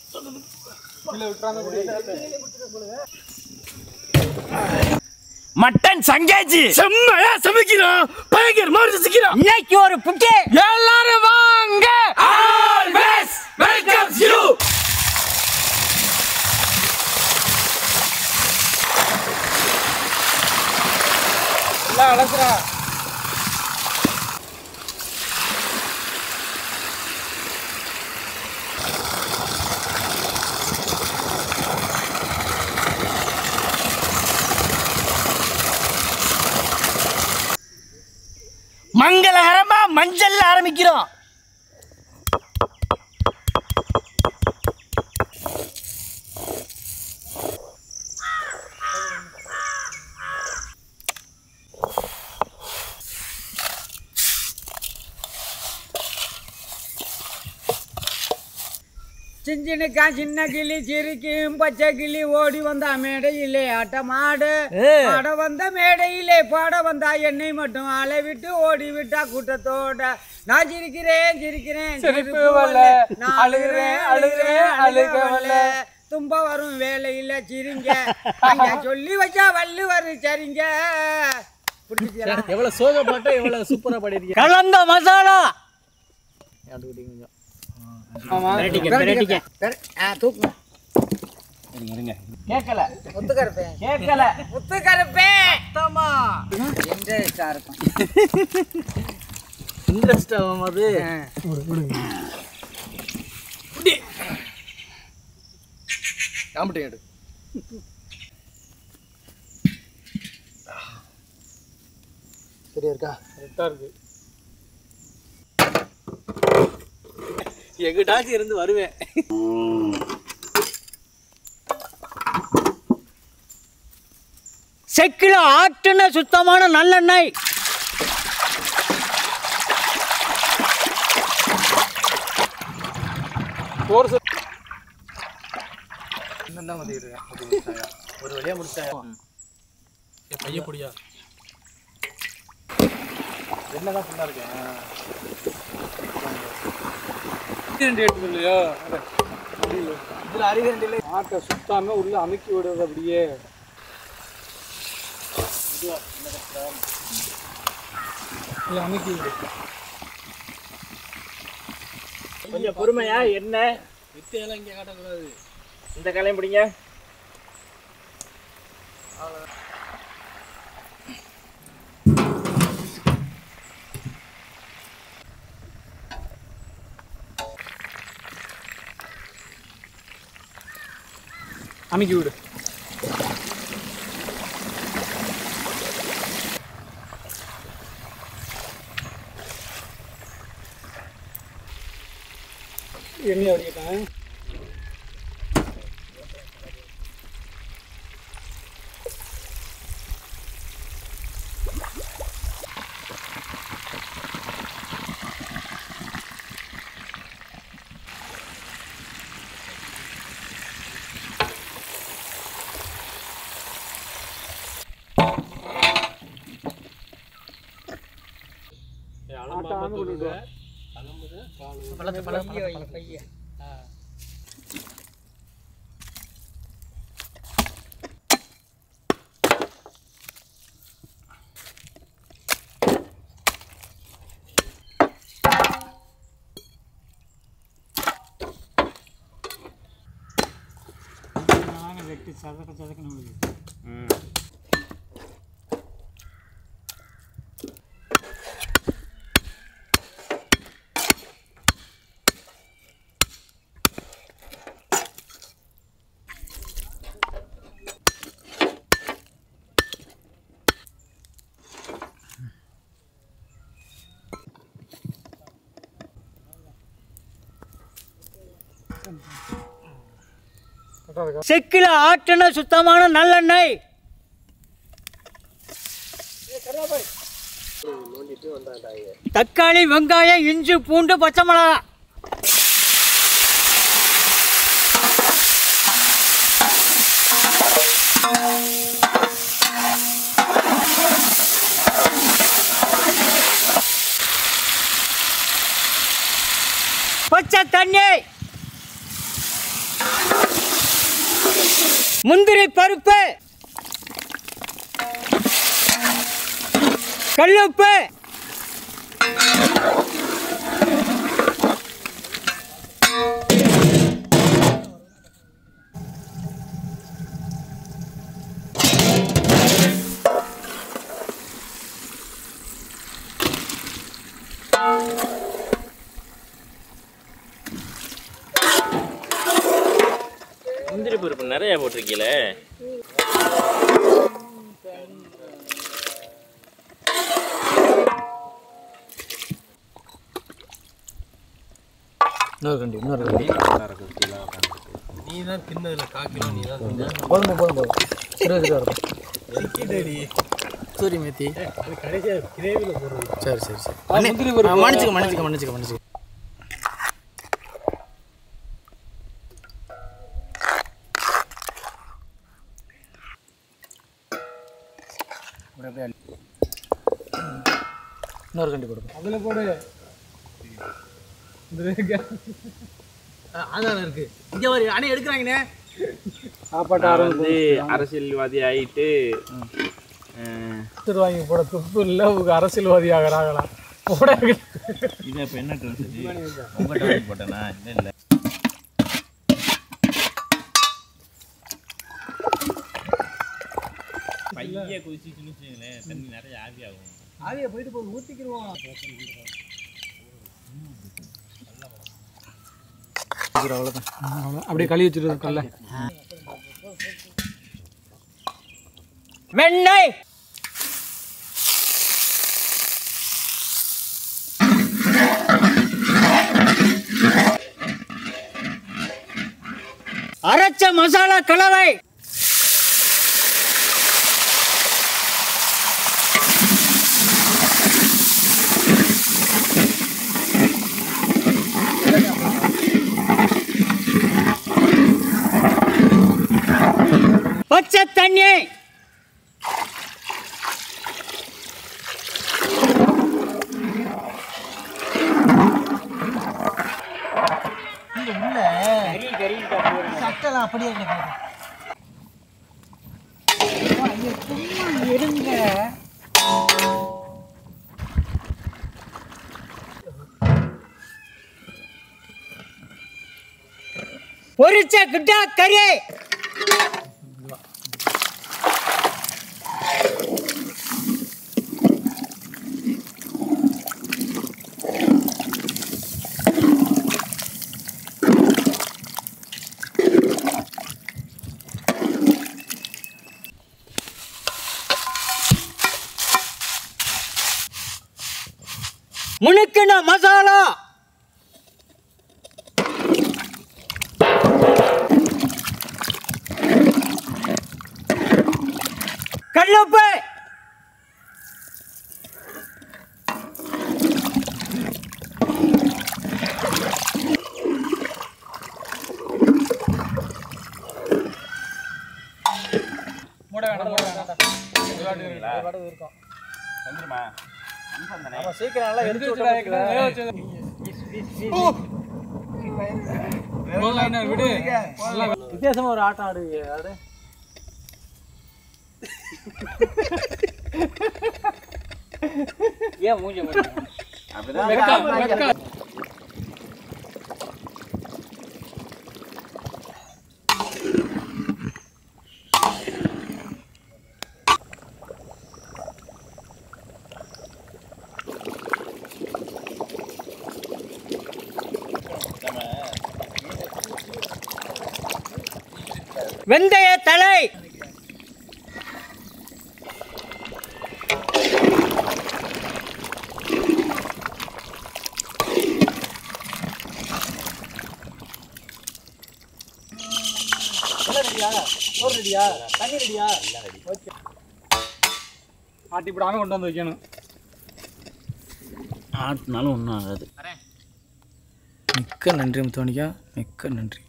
Mutton சங்கேஜி செம்மையா சமைக்கிறோம் பயங்கரமா ரசிக்கிறோம் இன்னைக்கு ஒரு புக்கே எல்லாரும் வாங்க ஆல்வேஸ் வெல்கம்ஸ் யூ எல்லாம் அலசுறா மங்களகரமா மஞ்சள் ஆரம்பிக்கிறோம் சிஞ்சினுக்கா சின்ன கிளி சிரிக்கும் பச்சை கிளி ஓடி வந்தா மேடையிலே ஆட்டமாடு ஆட வந்த மேடையிலே பாட வந்தா என்னை மட்டும் அலை விட்டு ஓடி விட்டா கூட்டத்தோட நான் சிரிக்கிறேன் சிரிக்கிறேன் சிரிப்பு வரல. நான் அழுகிறேன், அழுகிறேன், அழுக வரல. தும்ப வரும் வேலையில சிரிங்க அங்க சொல்லி வச்சா வள்ளுவர் சரிங்க புரிஞ்சுச்சா எவ்வளவு சோக பாட்டை எவ்வளவு சூப்பரா பாடிருக்கீங்க கலந்த மசாலா ஆமா தூக்குங்க கேட்கல முத்துக்கருப்பேன் கேட்கல முத்துக்கருப்பேன் இன்ட்ரெஸ்டா இருக்கும் இன்ட்ரெஸ்ட் ஆகும் அது காம்பட்டி எடு சரியா இருக்கா கரெக்டா இருக்கு எங்கிட்டாச்சும் இருந்து வருவேன் செக்கில ஆட்டுன சுத்தமான நல்லெண்ணெய் கோர்ஸ் என்னதான் வந்து இருக்கேன் ஒரு வழியா முடிச்சாயா பைய புடியா என்னதான் ஃபுல்லா இருக்கேன் ரெண்டு எடுத்து இல்லையா இதுல அரிகண்டில ஆட்டை சுத்தாம உள்ள அமுக்கி விடுறது அப்படியே இல்ல அமுக்கி விடு கொஞ்சம் பொறுமையா என்ன வித்தையெல்லாம் இங்கே காட்டக்கூடாது இந்த கலையும் பிடிங்க அமுக்கி விடு எண்ணெய் வடிக்கட்டேன் வெட்டி சதக்க சதக்கணும் செக்கில ஆட்டுன சுத்தமான நல்லெண்ணெய் தக்காளி வெங்காயம் இஞ்சி பூண்டு பச்சை மிளகா பச்சை தண்ணி முந்திரி பருப்பு கல்லுப்பு முந்திரி பருப்பு நிறைய போட்டிருக்கீங்களே இன்னொரு கண்டி இன்னொரு கண்டி நீ தான் தின்னதுல காக்கிலோ நீ தான் தின்ன போதும் போதும் போதும் இருபது ரூபா இருக்கும் சூரி மேத்தி அது கடைசியா கிரேவில போடுறது சரி சரி சரி முந்திரி பருப்பு மன்னிச்சுக்க மன்னிச்சுக்க மன்னிச்சுக்க மன்னிச்சுக்க இன்னொரு கண்டி கொடுக்கும் அதுல போடு அதான் இருக்கு இங்க வரு அண்ணே எடுக்கிறாங்கண்ணே சாப்பாட்டு நான் ஆரம்பி வந்து அரசியல்வாதி ஆயிட்டு அஹ், வாங்கி போட துப்பு இல்லை உங்க அரசியல்வாதி ஆகிறாங்களா போட இது இப்போ என்ன ட்ரெஸ் உங்கள்கிட்ட வாங்கி போட்டேனா இல்லை இல்லை பைய குதிச்சுன்னு வச்சுங்களேன் தண்ணி நிறைய ஆவி ஆகும் ஆவியா போயிட்டு போய் ஊத்திக்கிருவோம் அவ்வளோதான் அப்படியே கழுவி வச்சுருக்கோம் கல்ல வெண்ணெய் அரைச்ச மசாலா கலவை பச்சை தண்ணி சட்டெல்லாம் அப்படியே கிடக்குது. பொரிச்ச கிட்டா கறி முணுக்கின மசாலா கல்லுப்பு மூட வேணாம் மூட வேணாம் இருக்கும் வந்துருமா சீக்கிரம் நல்லா எடுத்து வச்சுடா விடு வித்தியாசமா ஒரு ஆட்டம் ஆடுவீங்க ஆடு ஏன் மூஞ்ச வெந்தய தலை ஆட்டி போடாம கொண்டு வந்து வைக்கணும் ஆட்டினாலும் ஒன்றும் ஆகாது மிக்க நன்றி முத்தோனிக்கா மிக்க நன்றி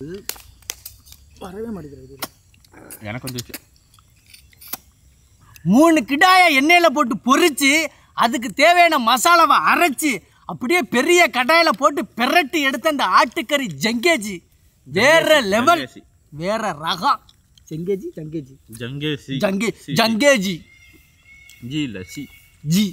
எனக்கு வந்துச்சு மூணு கிடாயை எண்ணெயில் போட்டு பொரிச்சு அதுக்கு தேவையான மசாலாவை அரைச்சி அப்படியே பெரிய கடாயில் போட்டு பெரட்டி எடுத்த அந்த ஆட்டுக்கறி ஜங்கேஜி வேற லெவல் ஜங்கேஜி. வேற ரகம் ஜங்கேஜி ஜங்கேஜி ஜங்கேசி ஜங்கே ஜங்கேஜி ஜி இல்ல சி ஜி